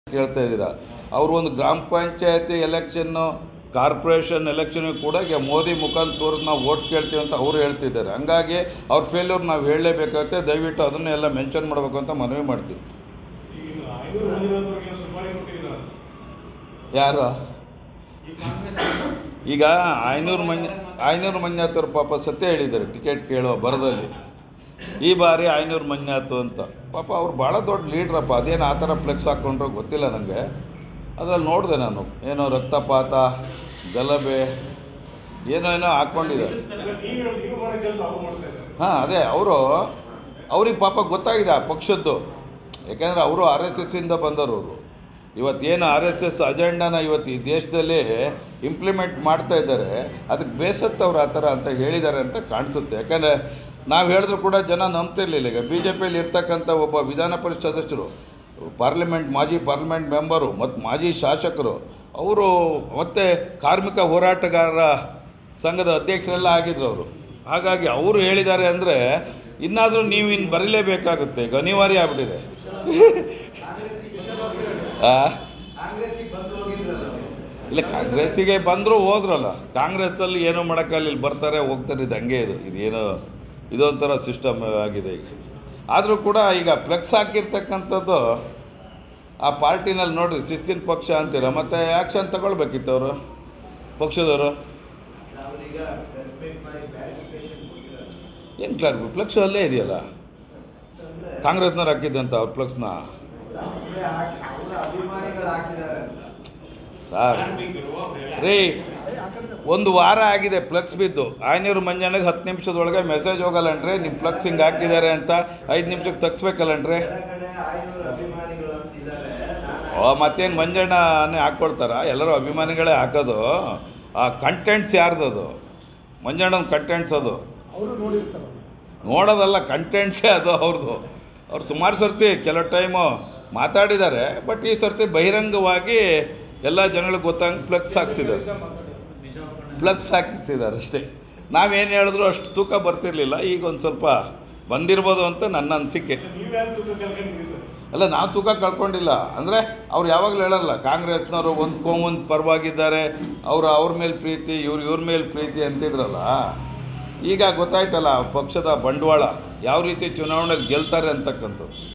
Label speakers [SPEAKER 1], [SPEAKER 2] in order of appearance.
[SPEAKER 1] ಕೇಳ್ತಾ ಇದ್ದೀರಾ ಅವರು ಒಂದು ಗ್ರಾಮ ಪಂಚಾಯತಿ ಎಲೆಕ್ಷನ್ನು ಕಾರ್ಪೊರೇಷನ್ ಎಲೆಕ್ಷನ್ ಕೂಡ ಈಗ ಮೋದಿ ಮುಖಾಂತರ ತೋರಿಸಿ ನಾವು ಓಟ್ ಕೇಳ್ತೀವಿ ಅಂತ ಅವರು ಹೇಳ್ತಿದ್ದಾರೆ ಹಂಗಾಗಿ ಅವ್ರ ಫೇಲ್ಯೂರ್ ನಾವು ಹೇಳಲೇಬೇಕಾಗುತ್ತೆ ದಯವಿಟ್ಟು ಅದನ್ನೆಲ್ಲ ಮೆನ್ಷನ್ ಮಾಡಬೇಕು ಅಂತ ಮನವಿ ಮಾಡ್ತೀವಿ
[SPEAKER 2] ಈಗ ಐನೂರು ಮಂದಿರೋದ್ರಿಗೆ ಸುಪಾರಿ ಕೊಟ್ಟಿದ್ದೀರ
[SPEAKER 1] ಯಾರು
[SPEAKER 2] ಈ ಕಾಂಗ್ರೆಸ್
[SPEAKER 1] ಈಗ ಐನೂರು ಮಂಜ ಐನೂರು ಮಂಜಾತವ್ರು ಪಾಪ ಸತ್ಯ ಹೇಳಿದ್ದಾರೆ ಟಿಕೆಟ್ ಕೇಳುವ ಬರದಲ್ಲಿ ಈ ಬಾರಿ ಐನೂರು ಮಂಜಾತು ಅಂತ ಪಾಪ ಅವ್ರು ಭಾಳ ದೊಡ್ಡ ಲೀಡ್ರಪ್ಪ ಅದೇನು ಆ ಥರ ಫ್ಲೆಕ್ಸ್ ಹಾಕ್ಕೊಂಡ್ರೋ ಗೊತ್ತಿಲ್ಲ ನನಗೆ ಅದ್ರಲ್ಲಿ ನೋಡಿದೆ ನಾನು ಏನೋ ರಕ್ತಪಾತ ಗಲಭೆ ಏನೋ ಏನೋ ಹಾಕ್ಕೊಂಡಿದ್ದಾರೆ
[SPEAKER 2] ನೀವು ನೀವು ಮಾಡೋ ಕೆಲಸ ಅವ್ರು ಮಾಡ್ತಾ ಇದ್ದಾರೆ
[SPEAKER 1] ಹಾಂ ಅದೇ ಅವರು ಅವ್ರಿಗೆ ಪಾಪ ಗೊತ್ತಾಗಿದೆ ಆ ಪಕ್ಷದ್ದು ಯಾಕೆಂದರೆ ಅವರು ಆರ್ ಎಸ್ ಎಸ್ಸಿಂದ ಬಂದವರು ಅವರು ಇವತ್ತೇನು ಆರ್ ಎಸ್ ಎಸ್ ಅಜೆಂಡಾನ ಇವತ್ತು ಈ ದೇಶದಲ್ಲಿ ಇಂಪ್ಲಿಮೆಂಟ್ ಮಾಡ್ತಾ ಇದ್ದಾರೆ ಅದಕ್ಕೆ ಬೇಸತ್ತವ್ರು ಆ ಥರ ಅಂತ ಹೇಳಿದ್ದಾರೆ ಅಂತ ಕಾಣಿಸುತ್ತೆ ಯಾಕಂದರೆ ನಾವು ಹೇಳಿದ್ರು ಕೂಡ ಜನ ನಂಬ್ತಿರ್ಲಿಲ್ಲ ಈಗ ಬಿ ಜೆ ಪಿಯಲ್ಲಿ ಇರ್ತಕ್ಕಂಥ ಒಬ್ಬ ವಿಧಾನ ಪರಿಷತ್ ಸದಸ್ಯರು ಪಾರ್ಲಿಮೆಂಟ್ ಮಾಜಿ ಪಾರ್ಲಿಮೆಂಟ್ ಮೆಂಬರು ಮತ್ತು ಮಾಜಿ ಶಾಸಕರು ಅವರು ಮತ್ತು ಕಾರ್ಮಿಕ ಹೋರಾಟಗಾರರ ಸಂಘದ ಅಧ್ಯಕ್ಷರೆಲ್ಲ ಆಗಿದ್ರು ಅವರು ಹಾಗಾಗಿ ಅವರು ಹೇಳಿದ್ದಾರೆ ಅಂದರೆ ಇನ್ನಾದರೂ ನೀವು ಇನ್ನು ಬರೀಲೇಬೇಕಾಗುತ್ತೆ ಈಗ ಅನಿವಾರ್ಯ ಆಗ್ಬಿಟ್ಟಿದೆ ಆ? ಇಲ್ಲ ಕಾಂಗ್ರೆಸ್ಸಿಗೆ ಬಂದರೂ ಹೋದ್ರಲ್ಲ ಕಾಂಗ್ರೆಸ್ಸಲ್ಲಿ ಏನೂ ಮಾಡೋಕ್ಕಲ್ಲ ಇಲ್ಲಿ ಬರ್ತಾರೆ ಹೋಗ್ತಾರೆ ಇದು ಹಂಗೆ ಇದು ಇದೇನು ಇದೊಂಥರ ಸಿಸ್ಟಮ್ ಆಗಿದೆ ಈಗ ಆದರೂ ಕೂಡ ಈಗ ಫ್ಲೆಕ್ಸ್ ಹಾಕಿರ್ತಕ್ಕಂಥದ್ದು ಆ ಪಾರ್ಟಿನಲ್ಲಿ ನೋಡ್ರಿ ಶಿಸ್ತಿನ ಪಕ್ಷ ಅಂತೀರ ಮತ್ತು ಆ್ಯಕ್ಷನ್ ತಗೊಳ್ಬೇಕಿತ್ತು ಅವರು ಪಕ್ಷದವರು ಏನು ಕ್ಲಾರ್ ಫ್ಲೆಕ್ಸ್ ಅಲ್ಲೇ ಇದೆಯಲ್ಲ ಕಾಂಗ್ರೆಸ್ನವ್ರು ಹಾಕಿದ್ದಂತ ಅವ್ರ ಫ್ಲೆಕ್ಸ್ನ ಸರ್ ರೀ ಒಂದು ವಾರ ಆಗಿದೆ ಫ್ಲಕ್ಸ್ ಬಿದ್ದು ಐನೂರು ಮಂಜಾನಿಗೆ ಹತ್ತು ನಿಮಿಷದೊಳಗೆ ಮೆಸೇಜ್ ಹೋಗಲ್ಲನ್ರಿ ನಿಮ್ಮ ಫ್ಲಕ್ಸ್ ಹಿಂಗೆ ಹಾಕಿದ್ದಾರೆ ಅಂತ ಐದು ನಿಮಿಷಕ್ಕೆ ತಗ್ಸ್ಬೇಕಲ್ಲನ್ರಿ ಓ ಮತ್ತೇನು ಮಂಜಣ್ಣನೇ ಹಾಕ್ಕೊಡ್ತಾರ ಎಲ್ಲರೂ ಅಭಿಮಾನಿಗಳೇ ಹಾಕೋದು ಆ ಕಂಟೆಂಟ್ಸ್ ಯಾರ್ದದು ಮಂಜಣ್ಣನ ಕಂಟೆಂಟ್ಸ್ ಅದು
[SPEAKER 2] ಅವರು ನೋಡಿರ್ತಾರಲ್ಲ
[SPEAKER 1] ನೋಡೋದಲ್ಲ ಕಂಟೆಂಟ್ಸೇ ಅದು ಅವ್ರದ್ದು ಅವ್ರು ಸುಮಾರು ಸರ್ತಿ ಕೆಲವು ಟೈಮು ಮಾತಾಡಿದ್ದಾರೆ ಬಟ್ ಈ ಸರ್ತಿ ಬಹಿರಂಗವಾಗಿ ಎಲ್ಲ ಜನಗಳಿಗೆ ಗೊತ್ತಂಗೆ ಫ್ಲೆಕ್ಸ್ ಹಾಕ್ಸಿದ್ದಾರೆ ಫ್ಲಕ್ಸ್ ಹಾಕಿಸಿದ್ದಾರೆ ಅಷ್ಟೇ ನಾವೇನು ಹೇಳಿದ್ರು ಅಷ್ಟು ತೂಕ ಬರ್ತಿರ್ಲಿಲ್ಲ ಈಗ ಒಂದು ಸ್ವಲ್ಪ ಬಂದಿರ್ಬೋದು ಅಂತ ನನ್ನ ಅನಿಸಿಕೆ
[SPEAKER 2] ನೀವು ಯಾರು ತೂಕ ಕಲ್ಕೊಂಡಿದ್ದೀರಿ ಸರ್
[SPEAKER 1] ಅಲ್ಲ ನಾವು ತೂಕ ಕಳ್ಕೊಂಡಿಲ್ಲ ಅಂದರೆ ಅವ್ರು ಯಾವಾಗಲೂ ಹೇಳಲ್ಲ ಕಾಂಗ್ರೆಸ್ನವರು ಒಂದು ಕೋಮುಂದು ಪರವಾಗಿದ್ದಾರೆ ಅವರು ಅವ್ರ ಮೇಲೆ ಪ್ರೀತಿ ಇವ್ರು ಇವ್ರ ಮೇಲೆ ಪ್ರೀತಿ ಅಂತಿದ್ರಲ್ಲ ಈಗ ಗೊತ್ತಾಯ್ತಲ್ಲ ಪಕ್ಷದ ಬಂಡವಾಳ ಯಾವ ರೀತಿ ಚುನಾವಣೆಯಲ್ಲಿ ಗೆಲ್ತಾರೆ ಅಂತಕ್ಕಂಥದ್ದು